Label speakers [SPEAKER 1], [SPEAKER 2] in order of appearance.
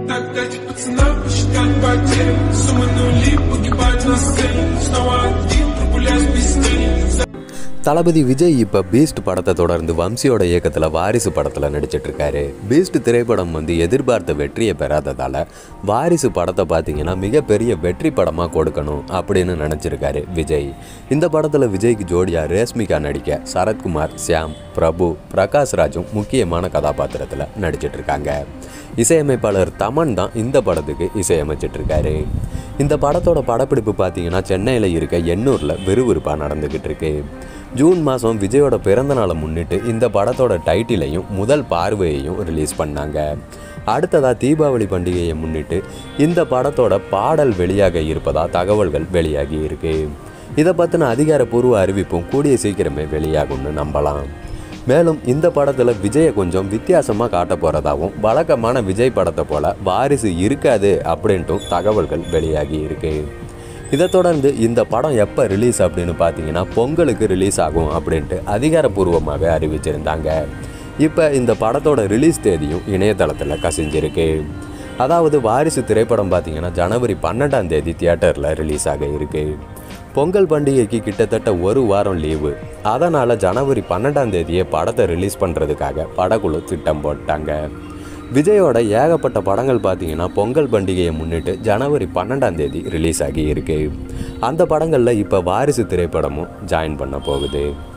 [SPEAKER 1] Так дайте пацанам посчитать потери Суманули, погибать на сцене Снова один, прогуляюсь без тени
[SPEAKER 2] தளபதி விஜய் இப்போ பீஸ்ட் படத்தை தொடர்ந்து வம்சியோட இயக்கத்தில் வாரிசு படத்தில் நடிச்சிட்டு இருக்காரு பீஸ்ட் திரைப்படம் வந்து எதிர்பார்த்த வெற்றியை பெறாததால் வாரிசு படத்தை பார்த்தீங்கன்னா மிகப்பெரிய வெற்றி படமாக கொடுக்கணும் அப்படின்னு நினச்சிருக்காரு விஜய் இந்த படத்தில் விஜய்க்கு ஜோடியாக ரேஷ்மிகா நடிக்க சரத்குமார் சியாம் பிரபு பிரகாஷ் ராஜும் முக்கியமான கதாபாத்திரத்தில் நடிச்சிட்டு இருக்காங்க இசையமைப்பாளர் தமன் தான் இந்த படத்துக்கு இசையமைச்சிட்டு இருக்காரு இந்த படத்தோட படப்பிடிப்பு பார்த்தீங்கன்னா சென்னையில் இருக்க எண்ணூரில் விறுவிறுப்பாக நடந்துக்கிட்டு இருக்கு ஜூன் மாதம் விஜயோட பிறந்த நாளை முன்னிட்டு இந்த படத்தோட டைட்டிலையும் முதல் பார்வையையும் ரிலீஸ் பண்ணாங்க அடுத்ததாக தீபாவளி பண்டிகையை முன்னிட்டு இந்த படத்தோட பாடல் வெளியாக இருப்பதா தகவல்கள் வெளியாகி இருக்கு இதை பற்றின அதிகாரப்பூர்வ அறிவிப்பும் கூடிய சீக்கிரமே வெளியாகும்னு நம்பலாம் மேலும் இந்த படத்தில் விஜயை கொஞ்சம் வித்தியாசமாக காட்ட போகிறதாகவும் வழக்கமான விஜய் படத்தை போல வாரிசு இருக்காது அப்படின்ட்டும் தகவல்கள் வெளியாகி இருக்கு இதை தொடர்ந்து இந்த படம் எப்போ ரிலீஸ் அப்படின்னு பார்த்தீங்கன்னா பொங்கலுக்கு ரிலீஸ் ஆகும் அப்படின்ட்டு அதிகாரப்பூர்வமாக அறிவிச்சிருந்தாங்க இப்போ இந்த படத்தோட ரிலீஸ் தேதியும் இணையதளத்தில் கசிஞ்சிருக்கு அதாவது வாரிசு திரைப்படம் பார்த்தீங்கன்னா ஜனவரி பன்னெண்டாம் தேதி தியேட்டரில் ரிலீஸ் ஆக இருக்கு பொங்கல் பண்டிகைக்கு கிட்டத்தட்ட ஒரு வாரம் லீவு அதனால் ஜனவரி பன்னெண்டாம் தேதியே படத்தை ரிலீஸ் பண்ணுறதுக்காக படக்குழு திட்டம் போட்டாங்க விஜயோட ஏகப்பட்ட படங்கள் பார்த்தீங்கன்னா பொங்கல் பண்டிகையை முன்னிட்டு ஜனவரி பன்னெண்டாம் தேதி ரிலீஸ் ஆகி இருக்கு அந்த படங்களில் இப்போ வாரிசு திரைப்படமும் ஜாயின் பண்ண போகுது